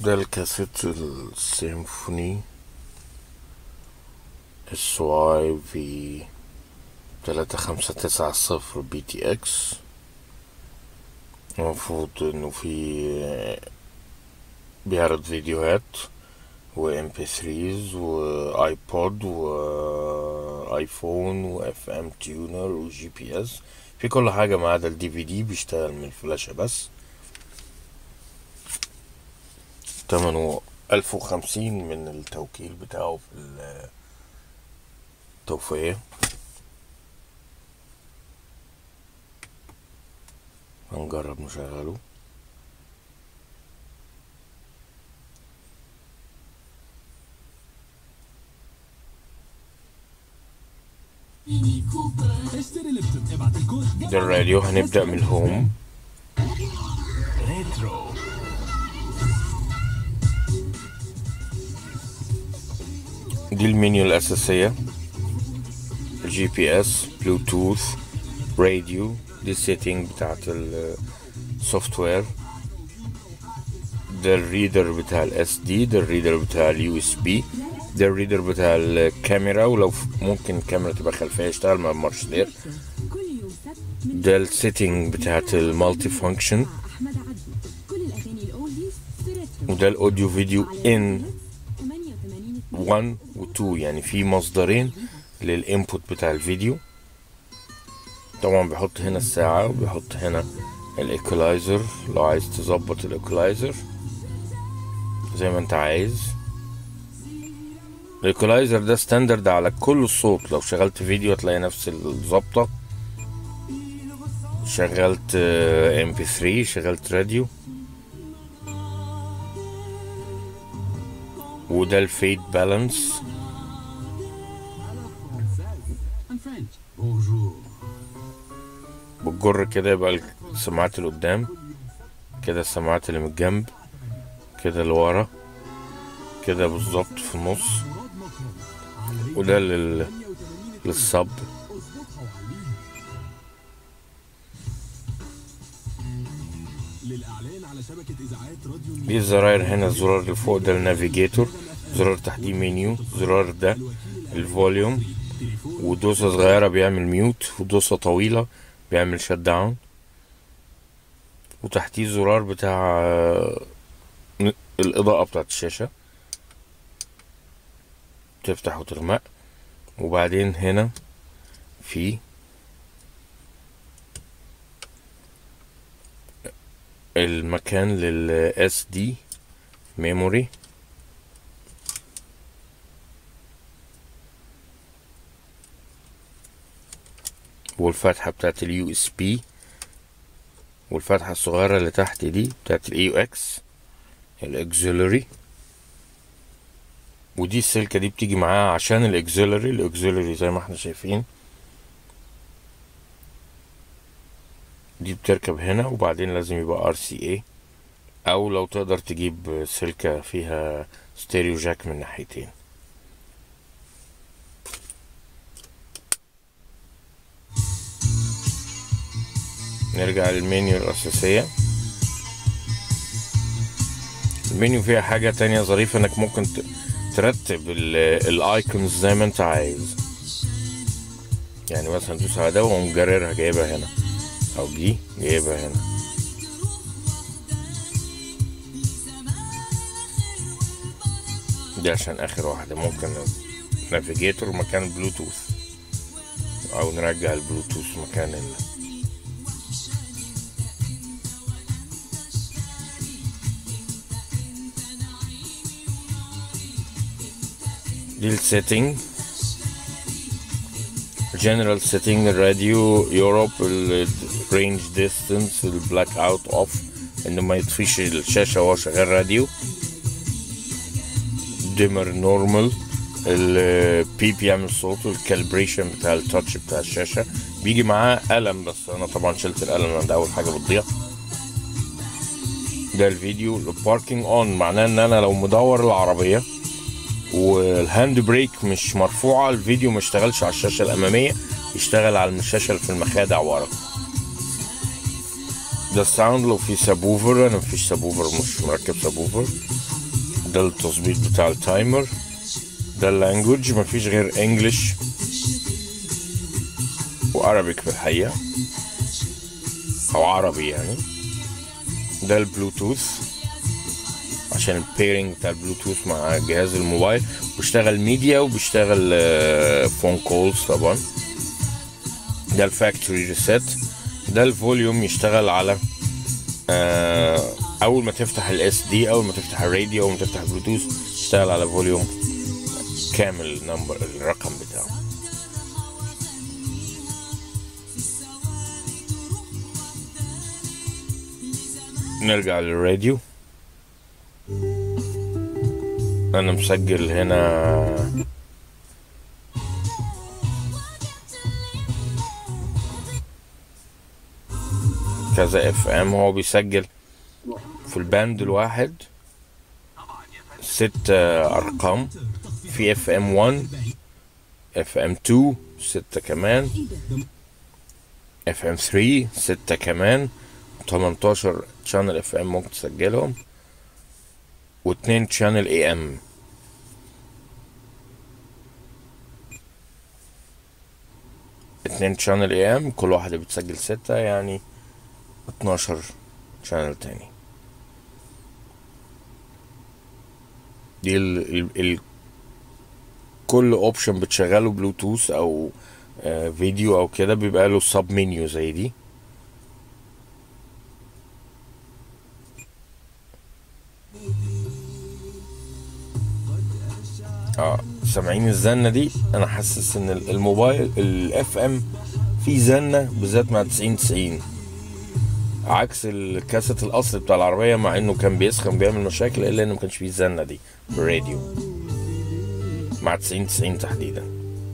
ده الكاسيت السيمفوني اس واي في تلاتة خمسة تسعة صفر بي تي اكس المفروض انه في بيعرض فيديوهات و ام بي 3 وايبود وايفون واف ام تيونر وجي بي اس في كل حاجة ما عدا الدي في دي بيشتغل من الفلاشة بس تمنه ألف وخمسين من التوكيل بتاعه في التوفية هنجرب نشغله اشتري ليبتون ابعت الكود ده الراديو هنبدأ من الهوم ريترو دي المنيو الأساسية جي بي اس بلوتوث راديو دي السيتنج بتاعت السوفت وير ده الريدر بتاع الاس دي ده الريدر بتاع اليو اس بي ده الريدر بتاع الكاميرا ولو ف- ممكن الكاميرا تبقى خلفية يشتغل مع المارشلير كل يوم سبت من ده السيتنج بتاعت المالتي فانكشن مع احمد عدلي كل الاغاني الاولديز في ريترو وده الاوديو فيديو على ان 88 1 و 2 يعني في مصدرين للانبوت بتاع الفيديو طبعا بيحط هنا الساعة وبيحط هنا الايكولايزر لو عايز تظبط الايكولايزر زي ما انت عايز الايكولايزر ده ستاندرد على كل الصوت لو شغلت فيديو هتلاقي نفس الظبطة شغلت ام بي 3 شغلت راديو وده الفيد بالانس I'm French. Bonjour. بتجر كده يبقى السماعات اللي قدام كده السماعات اللي من الجنب كده اللي ورا كده بالظبط في النص مراد مكرم على ريترو وده لل... 88 للصب اظبطها وعليها للإعلان على شبكة إذاعات راديو دي الزراير هنا الزرار اللي فوق ده النافيجيتور زرار تحديد منيو زرار ده الفوليوم ودوسة صغيرة بيعمل ميوت ودوسة طويلة بيعمل شت داون وتحتيه زرار بتاع آه، الإضاءة بتاعت الشاشة تفتح وتغمق وبعدين هنا في المكان لل SD memory والفتحة بتاعت اليو اس بي والفتحة الصغيرة اللي تحت دي بتاعت الاي يو اكس الاكزيلري ودي السلكة دي بتيجي معاها عشان الاكزيلري الاكزيلري زي ما احنا شايفين دي بتركب هنا وبعدين لازم يبقى ار سي اي او لو تقدر تجيب سلكة فيها ستيريو جاك من ناحيتين نرجع للمنيو الأساسية المنيو فيها حاجة تانية ظريفة انك ممكن ت- ترتب الايكونز زي ما انت عايز يعني مثلا دوس على ده وأقوم جررها جايبها هنا او دي جايبها هنا دي عشان اخر واحدة ممكن نافيجيتور مكان بلوتوث او نرجع البلوتوث مكان ال دي السيتنج جنرال سيتنج الراديو يوروب الرينج ديستنس البلاك اوت اوف انه ما يطفيش الشاشة وهو شغال راديو ديمر نورمال البي بيعمل صوت والكالبريشن بتاع التاتش بتاع الشاشة بيجي معاه قلم بس انا طبعا شلت القلم لان ده اول حاجة بتضيع ده الفيديو الباركينج اون معناه ان انا لو مدور العربية والهاند بريك مش مرفوعة الفيديو ما اشتغلش على الشاشة الأمامية يشتغل على الشاشة اللي في المخادع ورا ده الساوند لو في سابوفر انا مفيش سابوفر مش مركب سابوفر ده التظبيط بتاع التايمر ده اللانجوج مفيش غير انجلش وعربيك في الحقيقة او عربي يعني ده البلوتوث عشان البيرنج بتاع البلوتوث مع جهاز الموبايل بيشتغل ميديا وبيشتغل فون كولز طبعا ده الفاكتوري ريسيت ده الفوليوم يشتغل على آه، اول ما تفتح الاس دي اول ما تفتح الراديو اول ما تفتح البلوتوث يشتغل على فوليوم كامل نمبر الرقم بتاعه نرجع للراديو انا مسجل هنا كذا اف ام هو بيسجل في الباند الواحد ست ارقام في اف ام 1 اف ام 2 ستة كمان اف ام 3 ستة كمان 18 شانل اف ام ممكن تسجلهم واتنين شانل اي ام اتنين شانل اي ام كل واحدة بتسجل ستة يعني 12 شانل تاني دي ال ال ال كل اوبشن بتشغله بلوتوث او آه فيديو او كده بيبقى له سب منيو زي دي اه سامعين الزنه دي انا حاسس ان ال- الموبايل الاف ام فيه زنه بالذات مع 90 90 عكس الكاسيت الاصلي بتاع العربيه مع انه كان بيسخن بيعمل مشاكل الا انه ما كانش فيه الزنه دي في الراديو مع 90 90 تحديدا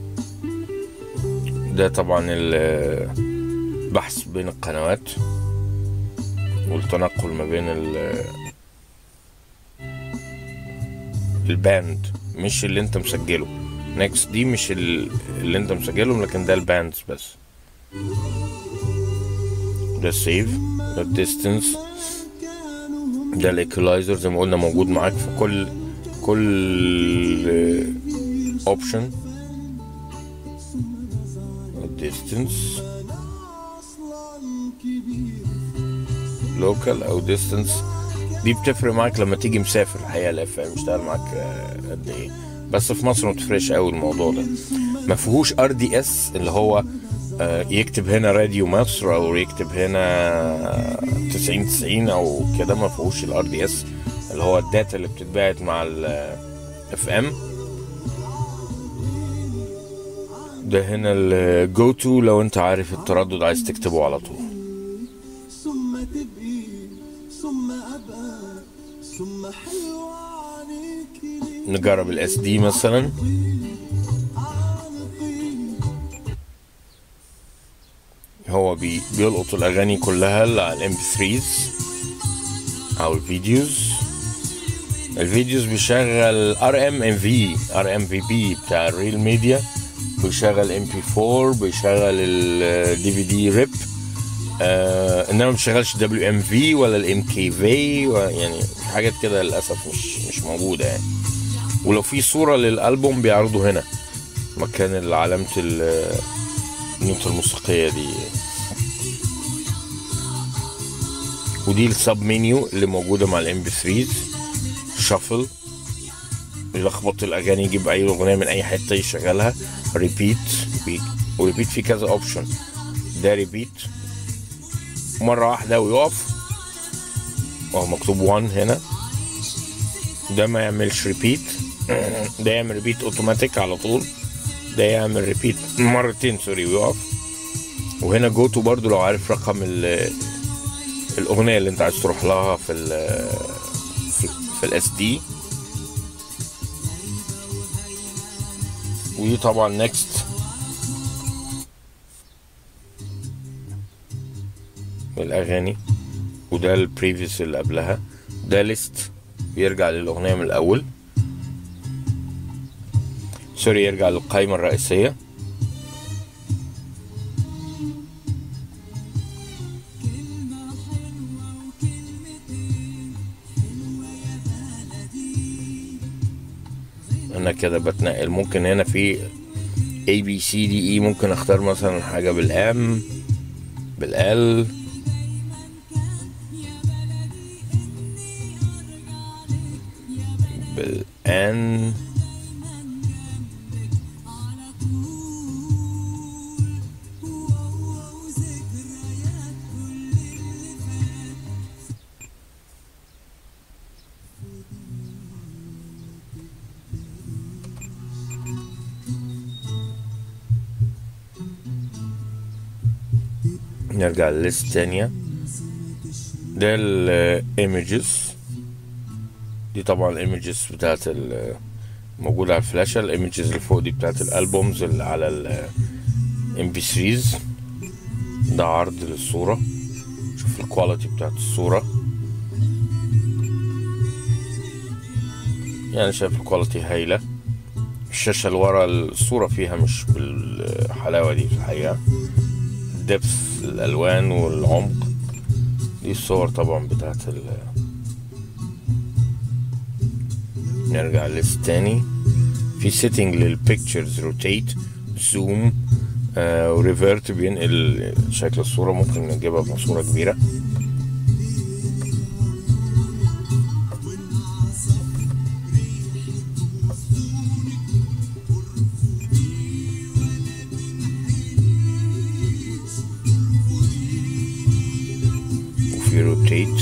ده طبعا البحث بين القنوات والتنقل ما بين ال الباند مش اللي انت مسجله نكست دي مش ال- اللي انت مسجله لكن ده الباندز بس ده السيف ده الديستنس ده الايكولايزر زي ما قلنا موجود معاك في كل كل اوبشن الديستنس لوكال او ديستنس دي بتفرق معاك لما تيجي مسافر الحقيقه الاف ام يشتغل معاك آه، قد ايه بس في مصر ما بتفرقش قوي الموضوع ده ما فيهوش ار دي اس اللي هو آه، يكتب هنا راديو مصر او يكتب هنا 90 90 او كده ما فيهوش الار دي اس اللي هو الداتا اللي بتتبعت مع الاف ام ده هنا الجو تو لو انت عارف التردد عايز تكتبه على طول ثم تبقي ثم ابقى ثم حلوة عليك ليه نجرب الاس دي مثلا هو بي بيلقط الاغاني كلها اللي على الام بي 3 او الفيديوز الفيديوز بيشغل ار ام ام في ار ام في بي بتاع الريل ميديا بيشغل ام بي 4 بيشغل الدي في دي ريب آه انما ما بيشغلش دبليو ام في ولا الام كي في يعني في حاجات كده للاسف مش مش موجوده يعني ولو في صورة للألبوم بيعرضوا هنا مكان علامة ال- النوتة الموسيقية دي ودي السب منيو اللي موجودة مع الام بي 3 شافل يلخبط الأغاني يجيب أي أغنية من أي حتة يشغلها ريبيت وريبيت في كذا أوبشن ده ريبيت مرة واحدة ويقف وهو مكتوب 1 هنا ده ما يعملش ريبيت ده يعمل ريبيت اوتوماتيك على طول ده يعمل ريبيت مرتين سوري ويقف وهنا جوتو برضو لو عارف رقم ال- الاغنيه اللي انت عايز تروح لها في ال في, في الاس دي ودي طبعا نيكست الاغاني وده البريفيوس اللي قبلها ده ليست يرجع للاغنيه من الاول سوري يرجع للقائمه الرئيسيه انا كده بتنقل ممكن هنا في A B C D E ممكن اختار مثلا حاجة بالام بالال بالان نرجع للست تانية ده الايمجز دي طبعا الايمجز بتاعت ال- موجودة على الفلاشة الايمجز اللي فوق دي بتاعت الالبومز اللي على الام بي 3 ده عرض للصورة شوف الكواليتي بتاعت الصورة يعني شايف الكواليتي هايلة الشاشة اللي ورا الصورة فيها مش بالحلاوة دي في الحقيقة الدبث الالوان والعمق دي الصور طبعا بتاعت ال نرجع للست تاني في سيتنج للبيكتشرز روتيت زوم وريفيرت بينقل شكل الصورة ممكن نجيبها بصورة كبيرة وفي روتيت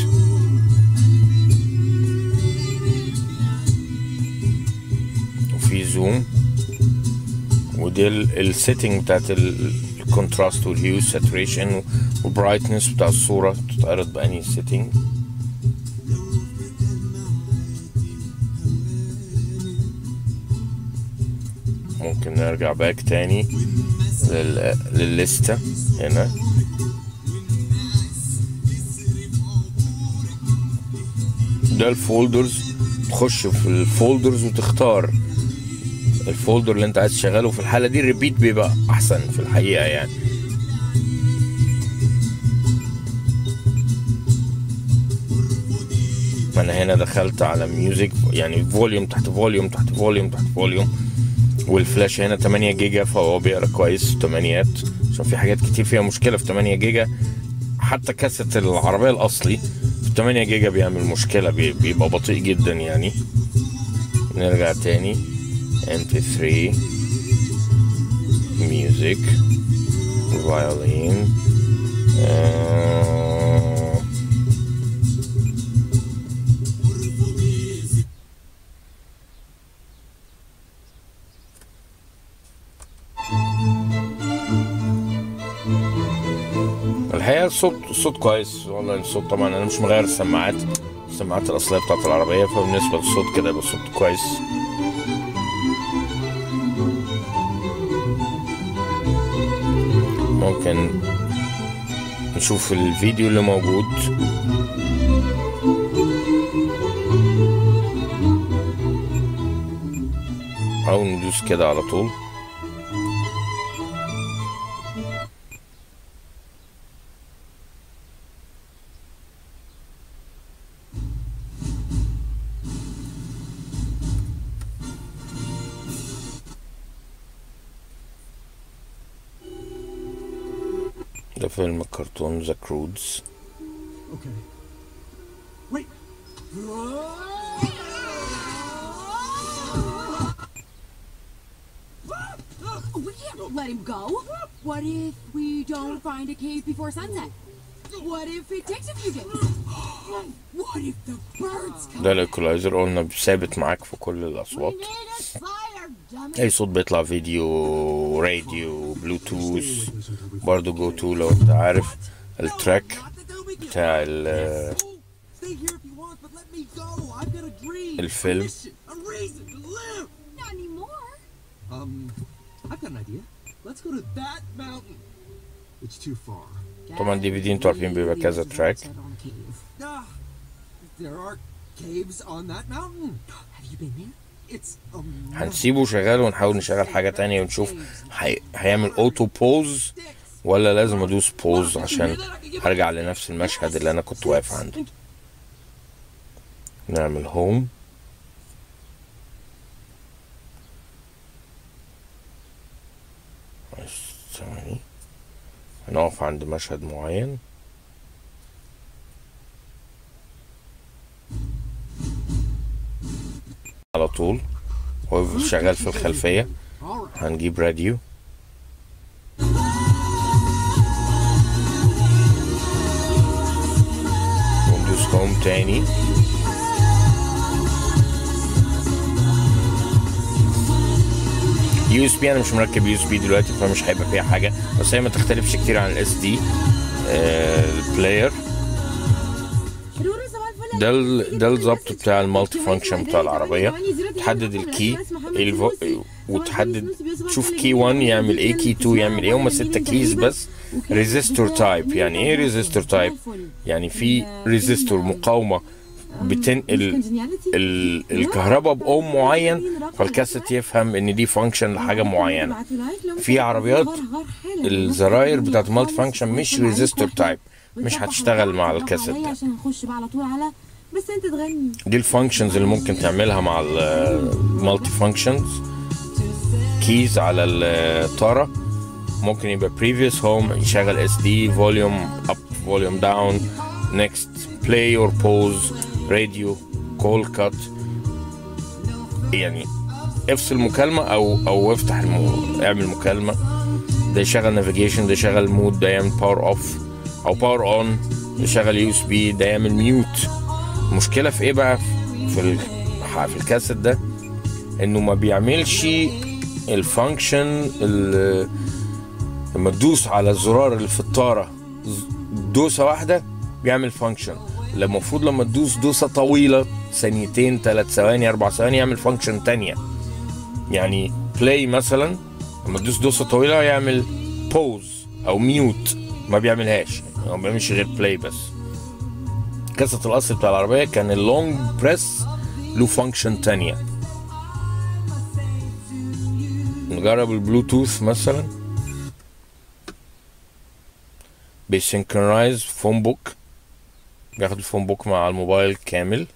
وفي زوم ودي السيتنج بتاعت الكونتراست والهيو ساتوريشن والبرايتنس بتاع الصورة تتعرض بأني سيتنج ممكن نرجع باك تاني لل... للليستة هنا ده الفولدرز تخش في الفولدرز وتختار الفولدر اللي انت عايز تشغله في الحالة دي الريبيت بيبقى احسن في الحقيقة يعني انا هنا دخلت على ميوزك يعني فوليوم تحت فوليوم تحت فوليوم تحت فوليوم والفلاش هنا 8 جيجا فهو بيقرا كويس تمانيات عشان في حاجات كتير فيها مشكلة في 8 جيجا حتى كاسة العربية الأصلي في 8 جيجا بيعمل مشكلة بي- بيبقى بطيء جدا يعني نرجع تاني MP3 music violin آه الحقيقة الصوت الصوت كويس والله الصوت طبعا أنا مش مغير السماعات السماعات الأصلية بتاعت العربية فبالنسبة للصوت كده يبقى الصوت كويس ممكن نشوف الفيديو اللي موجود أو ندوس كده على طول ده فيلم كرتون ذا كرودز Okay. Wait. We can't let him go. What if we don't find a cave before sunset? What if it takes a few days? What if the birds come? ده الايكولايزر قلنا ثابت معاك في كل الاصوات We need a fire, dummy. اي صوت بيطلع فيديو راديو بلوتوث برضو جو تو لو انت عارف التراك بتاع ال- Stay here if you want, but let me go. I've got a dream. الفيلم. A mission, a reason to live. Not anymore. Um, I've got an idea. Let's go to that mountain. It's too far. طبعا دي فيديو انتوا عارفين بيبقى كذا تراك Ah, there are caves on that mountain. Have you been there? It's a هنسيبه شغال ونحاول نشغل حاجة تانية ونشوف هي... هيعمل اوتو بوز ولا لازم ادوس بوز عشان هرجع لنفس المشهد اللي انا كنت واقف عنده نعمل هوم هنقف عند مشهد معين على طول هو شغال في الخلفية All right. هنجيب راديو وندوس هوم تاني يو اس بي انا مش مركب يو اس بي دلوقتي فمش هيبقى فيها حاجه بس هي ما تختلفش كتير عن الاس دي البلاير ده ال- ده الظبط بتاع المالتي فانكشن بتاع العربيه تحدد الكي الفو... وتحدد تشوف كي 1 يعمل ايه كي 2 يعمل ايه هما ستة كيز بس ريزيستور تايب يعني ايه ريزيستور تايب يعني في ريزيستور مقاومه بتنقل ال... الكهرباء بأم معين فالكاسيت يفهم ان دي فانكشن لحاجه معينه في عربيات الزراير بتاعت المالتي فانكشن مش ريزيستور تايب مش هتشتغل مع الكاسيت ده عشان نخش بقى على طول على بس انت تغني دي الفانكشنز اللي ممكن تعملها مع المالتي فانكشنز كيز على الطاره ممكن يبقى previous home يشغل اس دي volume up volume down next play or pause radio call cut يعني افصل مكالمة او او افتح الم... اعمل مكالمة ده يشغل نافيجيشن ده يشغل مود ده يعمل باور اوف او باور اون ده يشغل يو اس بي ده يعمل ميوت المشكلة في ايه بقى في ال... في الكاسيت ده انه ما بيعملش الفانكشن ال- لما تدوس على الزرار اللي في الطارة ز- دوسة واحدة بيعمل فانكشن لما المفروض لما تدوس دوسة طويلة ثانيتين ثلاث ثواني أربع ثواني يعمل فانكشن تانية يعني بلاي مثلا لما تدوس دوسة طويلة يعمل بوز أو ميوت ما بيعملهاش هو ما بيعملش غير بلاي بس قصة الأصل بتاع العربية كان اللونج بريس له فانكشن تانية نجرب البلوتوث مثلا بيسنكرونايز فون بوك بياخد الفون بوك مع الموبايل كامل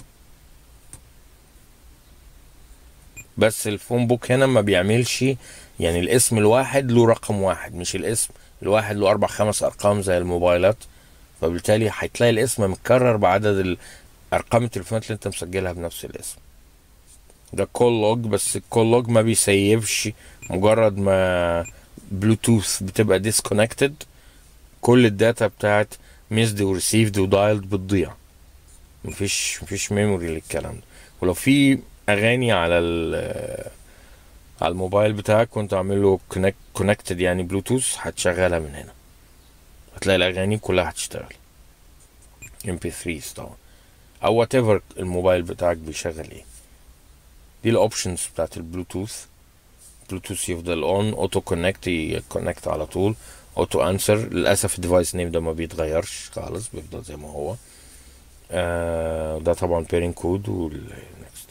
بس الفون بوك هنا ما بيعملش يعني الاسم الواحد له رقم واحد مش الاسم الواحد له اربع خمس ارقام زي الموبايلات فبالتالي هتلاقي الاسم متكرر بعدد ال- ارقام التليفونات اللي انت مسجلها بنفس الاسم ده كول لوج بس الكول لوج ما بيسيفش مجرد ما بلوتوث بتبقى ديسكونكتد كل الداتا بتاعت ميسد وريسيفد ودايلد بتضيع مفيش مفيش ميموري للكلام ده ولو في اغاني على ال على الموبايل بتاعك وانت عامل له كونكتد يعني بلوتوث هتشغلها من هنا هتلاقي الاغاني كلها هتشتغل ام بي 3 طبعا او وات ايفر الموبايل بتاعك بيشغل ايه دي الاوبشنز بتاعت البلوتوث بلوتوث يفضل اون اوتو كونكت يكونكت على طول اوتو انسر للاسف الديفايس نيم ده ما بيتغيرش خالص بيفضل زي ما هو آه ده طبعا بيرنج كود والنكست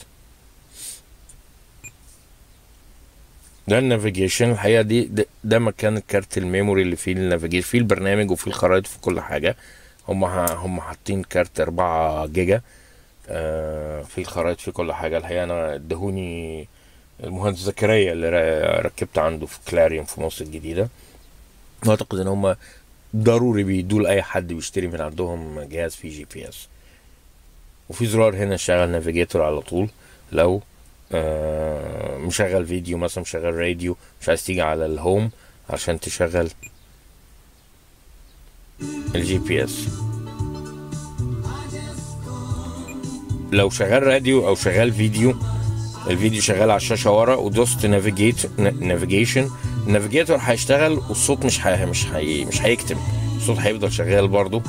ده النافيجيشن الحقيقه دي ده, ده مكان كارت الميموري اللي فيه النافيجيشن فيه البرنامج وفيه الخرائط في كل حاجه هم هم حاطين كارت 4 جيجا آه في الخرائط في كل حاجه الحقيقه انا ادهوني المهندس زكريا اللي را- ركبت عنده في كلاريون في مصر الجديده اعتقد ان هم ضروري بيدوا لاي حد بيشتري من عندهم جهاز فيه جي بي اس وفي زرار هنا شغل نافيجيتور على طول لو آه مشغل فيديو مثلا مشغل راديو مش عايز تيجي على الهوم عشان تشغل الجي بي اس لو شغال راديو او شغال فيديو الفيديو شغال على الشاشه ورا ودوست نافيجيت نافيجيشن النافيجيتور هيشتغل والصوت مش هي مش هي مش هيكتم الصوت هيفضل شغال برضو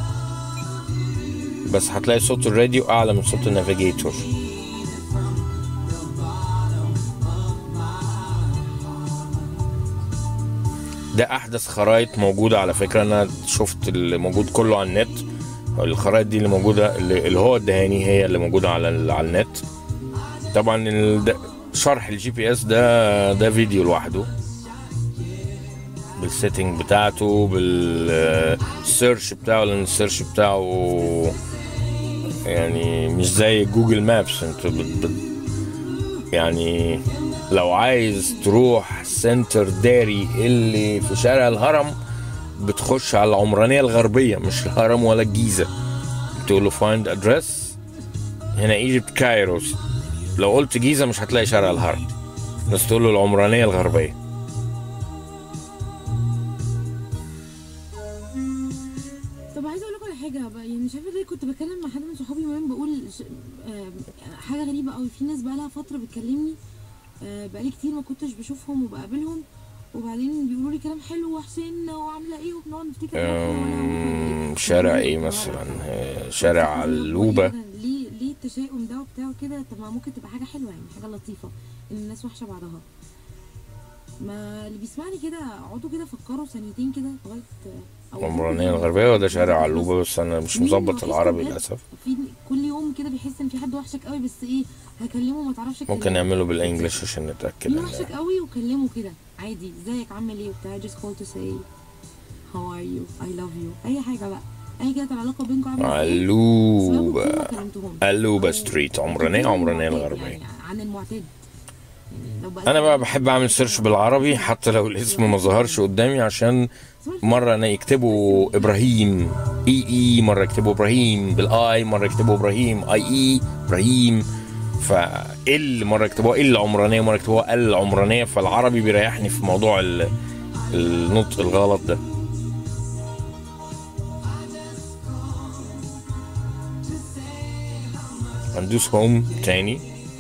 بس هتلاقي صوت الراديو اعلى من صوت النافيجيتور ده احدث خرائط موجوده على فكره انا شفت اللي موجود كله على النت الخرائط دي اللي موجوده اللي اللي هو ادهاني هي اللي موجوده على ال- على النت طبعا ال- ده- شرح الجي بي اس ده ده فيديو لوحده بالسيتنج بتاعته بالسيرش بتاعه لان السيرش بتاعه يعني مش زي جوجل مابس انت بت بت يعني لو عايز تروح سنتر داري اللي في شارع الهرم بتخش على العمرانيه الغربيه مش الهرم ولا الجيزه بتقول له فايند ادريس هنا ايجيبت كايرو لو قلت جيزه مش هتلاقي شارع الهرم بس تقول له العمرانيه الغربيه طب عايزه اقول لكم على حاجه بقى يعني مش عارفه ليه كنت بتكلم مع حد من صحابي يومين بقول ش... آه حاجه غريبه قوي في ناس بقى لها فتره بتكلمني آه بقالي كتير ما كنتش بشوفهم وبقابلهم وبعدين بيقولوا لي كلام حلو وحسين وعامله ايه وبنقعد نفتكر حاجات حلوة وأنا- أم، شارع ايه مثلا آه، شارع علوبه ليه ليه التشاؤم ده وبتاع كده طب ما ممكن تبقى حاجه حلوه يعني حاجه لطيفه ان الناس وحشه بعضها ما اللي بيسمعني كده اقعدوا كده فكروا ثانيتين كده لغايه أو العمرانيه الغربيه وده شارع علوبه بس انا مش مين مظبط وحشته العربي بجد؟ للاسف في كل يوم كده بيحس ان في حد وحشك قوي بس ايه هكلمه ما تعرفش ممكن تكلمه. نعمله بالانجلش عشان نتاكد مين إن- وحشك قوي وكلمه كده عادي ازيك عامل ايه وبتاع just call to say how are you I love you اي حاجه بقى اي كانت العلاقه بينكم عامله ازاي سيبكوا علوبه ما كلمتهمش. علوبة أو ستريت، عمرانية، تكونوا عمرانية معتاد الغربية. يعني عن المعتاد يعني لو بقى انا بقى بحب اعمل سيرش بالعربي حتى لو الاسم ما ظهرش قدامي عشان مره انا يكتبوا ابراهيم اي اي مره يكتبوا ابراهيم بالاي مره يكتبوا ابراهيم اي اي ابراهيم فال مره يكتبوها ال عمرانيه مره يكتبوها ال عمرانيه فالعربي بيريحني في موضوع ال- النطق الغلط ده هندوس هوم تاني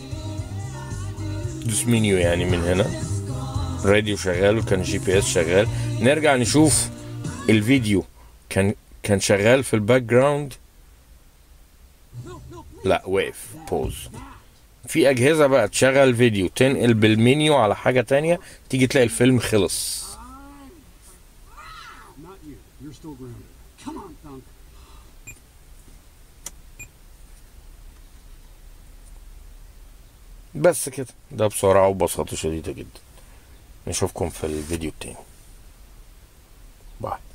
دوس منيو يعني من هنا راديو شغال وكان جي بي اس شغال نرجع نشوف الفيديو كان كان شغال في الباك جراوند لا وقف بوز في اجهزه بقى تشغل فيديو تنقل بالمنيو على حاجه تانية تيجي تلاقي الفيلم خلص Not you. You're still grounded. Come on, Thunk. بس كده ده بسرعه وببساطه شديده جدا نشوفكم في الفيديو التاني باي